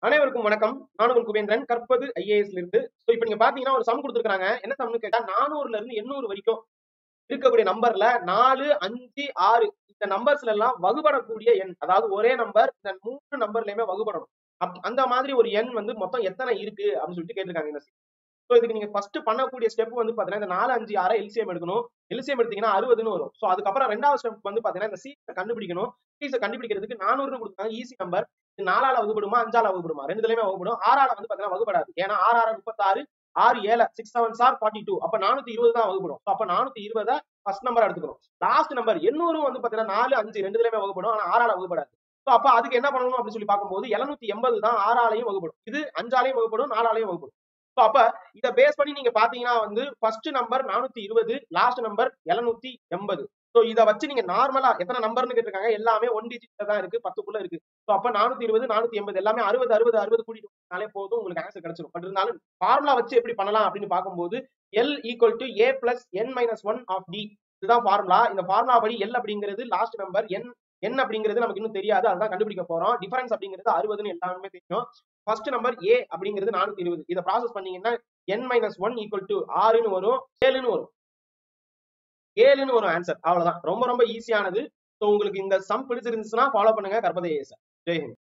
அனைவருக்கும் வணக்கம் நான் உங்கள் குபேந்திரன் கற்பது ஐஏஎஸ்ல இருந்து சோ இப்போ நீங்க பாத்தீங்கன்னா ஒரு சம் கொடுத்துருக்காங்க என்ன சம்னு கேட்டா நானூறுல இருந்து எண்ணூறு வரைக்கும் இருக்கக்கூடிய நம்பர்ல நாலு அஞ்சு ஆறு இந்த நம்பர்ஸ்ல எல்லாம் வகுபடக்கூடிய எண் அதாவது ஒரே நம்பர் இந்த மூணு நம்பர்லயுமே வகுபடணும் அப்- அந்த மாதிரி ஒரு எண் வந்து மொத்தம் எத்தனை இருக்கு அப்படின்னு சொல்லிட்டு கேட்டிருக்காங்க இந்த ஸோ இதுக்கு நீங்க ஃபர்ஸ்ட் பண்ணக்கூடிய ஸ்டெப் வந்து பாத்தீங்கன்னா இந்த நாலு அஞ்சு ஆறு எல்சிஎம் எடுக்கணும் எல்சிஎம் எடுத்தீங்கன்னா அறுபதுன்னு வரும் ஸோ அதுக்கப்புறம் ரெண்டாவது ஸ்டெப் வந்து பாத்தீங்கன்னா இந்த சீஸை கண்டுபிடிக்கணும் சீஸை கண்டுபிடிக்கிறதுக்கு நானூறுன்னு கொடுத்தாங்க ஈஸி நம்பர் இது நாலால வகுப்படுமா அஞ்சால வகுப்படுமா ரெண்டுலயுமே வகுப்படும் ஆறால வந்து பாத்தீங்கன்னா வகுப்படாது ஏன்னா ஆறு ஆறு முப்பத்தாறு ஆறு ஏழு six seven sir forty two அப்ப நானூத்தி இருபது தான் வகுப்படும் So, அப்ப நானூத்தி இருபதை ஃபர்ஸ்ட் நம்பர் எடுத்துக்கணும் லாஸ்ட் நம்பர் எண்ணூறும் வந்து பாத்தீங்கன்னா நாலு அஞ்சு ரெண்டுலயுமே வகுப்படும் ஆனா ஆறால வகுப்படாது ஸோ அப்ப அதுக்கு என்ன பண்ணணும் அப்படின்னு சொல்லி பார்க்கும்போது எழுநூத்தி எண்பது தான் ஆறாலையும் வகுப்படும் இது அஞ்சாலையும் வகுப்படும் நாலாலையும் வகுப்படும் ஸோ அப்ப இதை பேஸ் பண்ணி நீங்க பாத்தீங்கன்னா வந்து ஃபர்ஸ்ட் நம்பர் நானூத்தி இருபது லாஸ்ட் நம்பர் எழுநூத்தி எண்பது ஸோ இதை வச்சு நீங்க நார்மலா எத்தனை நம்பர்னு கேட்டிருக்காங்க எல்லாமே ஒன் டிஜிட்ல தான் இருக்கு பத்துக்குள்ள இருக்கு ஸோ அப்ப நானூத்தி இருபது நானூத்தி எண்பது எல்லாமே அறுபது அறுபது அறுபது கூட்டிட்டு வந்தாலே போதும் உங்களுக்கு ஆன்சர் கிடைச்சிடும் பட் இருந்தாலும் ஃபார்முலா வச்சு எப்படி பண்ணலாம் அப்படின்னு பார்க்கும்போது L equal to A plus N minus one of D இதுதான் ஃபார்முலா இந்த ஃபார்முலா படி எல் அப்படிங்கிறது லாஸ்ட் நம்பர் என் என் அப்படிங்கிறது நமக்கு இன்னும் தெரியாது அதுதான் கண்டுபிடிக்க போறோம் டிஃபரன்ஸ் அப்படிங்கிறது அறுபதுன்னு எல்லாருமே தெரியும் ஃபர்ஸ்ட் நம்பர் ஏ அப்படிங்கிறது நானூத்தி இருபது இதை ப்ராசஸ் பண்ணீங்கன்னா N minus one equal to ஆறுன்னு வரும் ஏழுன்னு வரும் ஏழுன்னு வரும் ஆன்சர் அவ்வளவுதான் ரொம்ப ரொம்ப ஈஸியானது ஸோ உங்களுக்கு இந்த சம் பிடிச்சிருந்துச்சுன்னா ஃபாலோ பண்ணுங்க கற்பதை ஜெய்ஹிந்த்